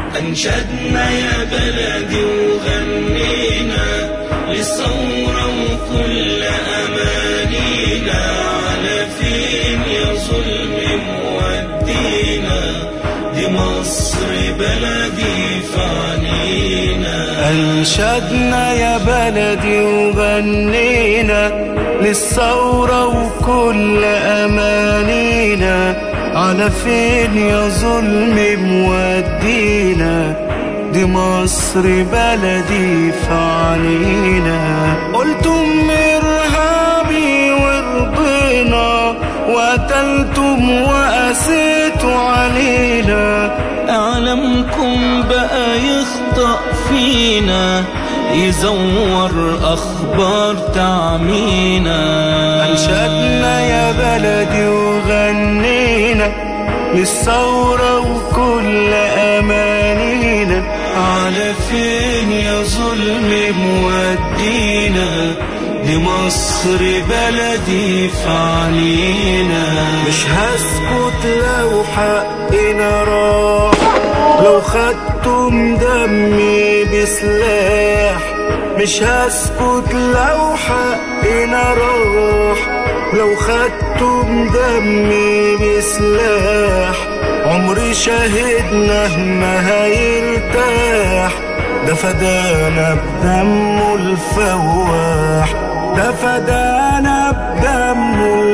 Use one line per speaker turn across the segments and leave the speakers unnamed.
أنشدنا يا بلدي وغنينا للثورة وكل أمانينا على فين يا ظلم مودينا دي مصر بلدي فعنينا
أنشدنا يا بلدي وغنينا للثورة وكل أمانينا على فين يا ظلم مودينا دي مصر بلدي فعنينا قلتم إرهابي ورضينا وقتلتم وقسيتوا علينا
إعلامكم بقى يخطأ فينا يزور أخبار تعمينا
أنشدنا يا بلدي وغنينا للثورة وكل أمانينا على فين يا ظلم مودينا دي مصر بلدي فعنينا مش هسكت لو حقنا راح لو خدتم دمي بسلاح مش هسكت لو حقنا راح لو خدتم دمي بسلاح عمري شاهدنا ما هيرتاح ده فدانا بدمه الفواح ده فدانا بدمه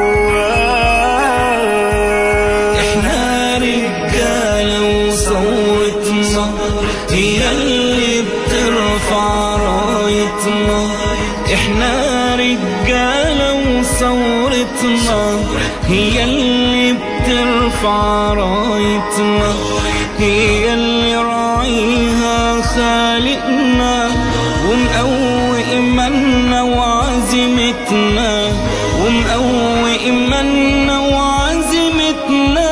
الفواح
احنا رجالة وصوتنا هي اللي بترفع رايتنا احنا رجالة وثورتنا هي اللي بترفع رايتنا هي اللي راعيها خالقنا ومقوي إيماننا وعزيمتنا ومقوي إيماننا وعزيمتنا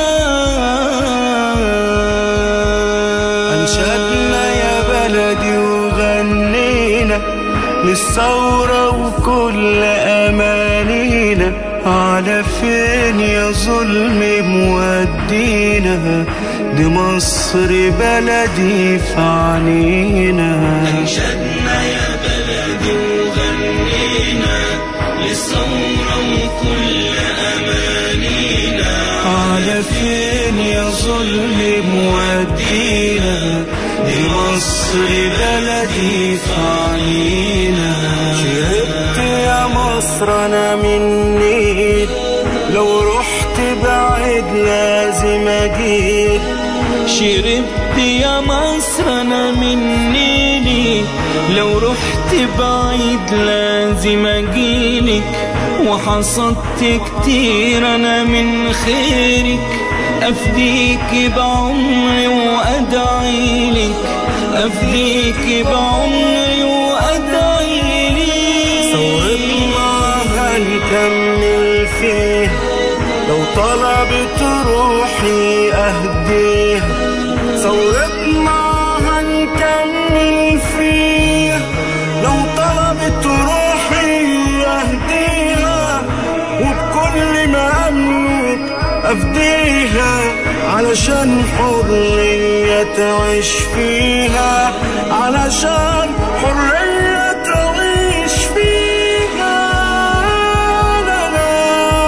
أنشدنا يا بلدي وغنينا للثورة وكل أمانينا على فين يا ظلم مودينا دي مصر بلدي فعنينا
أنشدنا يا بلدي وغنينا للثورة وكل أمانينا
على فين يا ظلم مودينا دي مصر بلدي فعنينا شربت يا مصر انا من النيل لو رحت بعيد لازم اجيب
شربت يا مصر انا من نيلي لو رحت بعيد لازم اجيلك وحصدت كتير انا من خيرك افديك بعمري وادعيلك افديك بعمري وادعيلك
ثورتنا هنكمل فيه لو طلبت روحي اهديها ثورتنا هنكمل فيه لو طلبت روحي اهديها وبكل ما املك افديها علشان حرية تعيش فيها علشان حرية تعيش فيها لا لا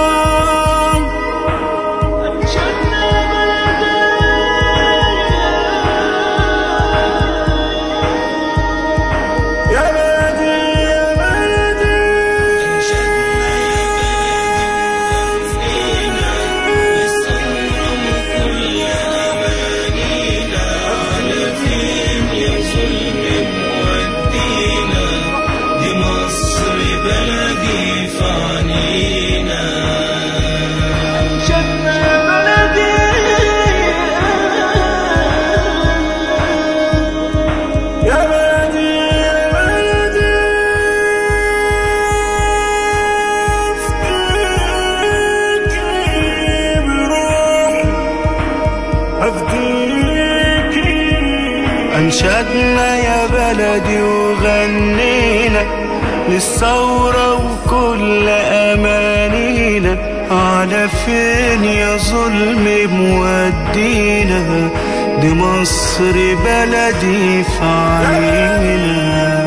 يا بلدي يا بلدي
بلدي فعنينا
شدنا يا بلدي يا بلدي يا بلدي أفديكي بروح أفديكي أنشدنا يا بلدي وغنينا للثورة وكل أمانينا على فين يا ظلم مودينا دي مصر بلدي في عينينا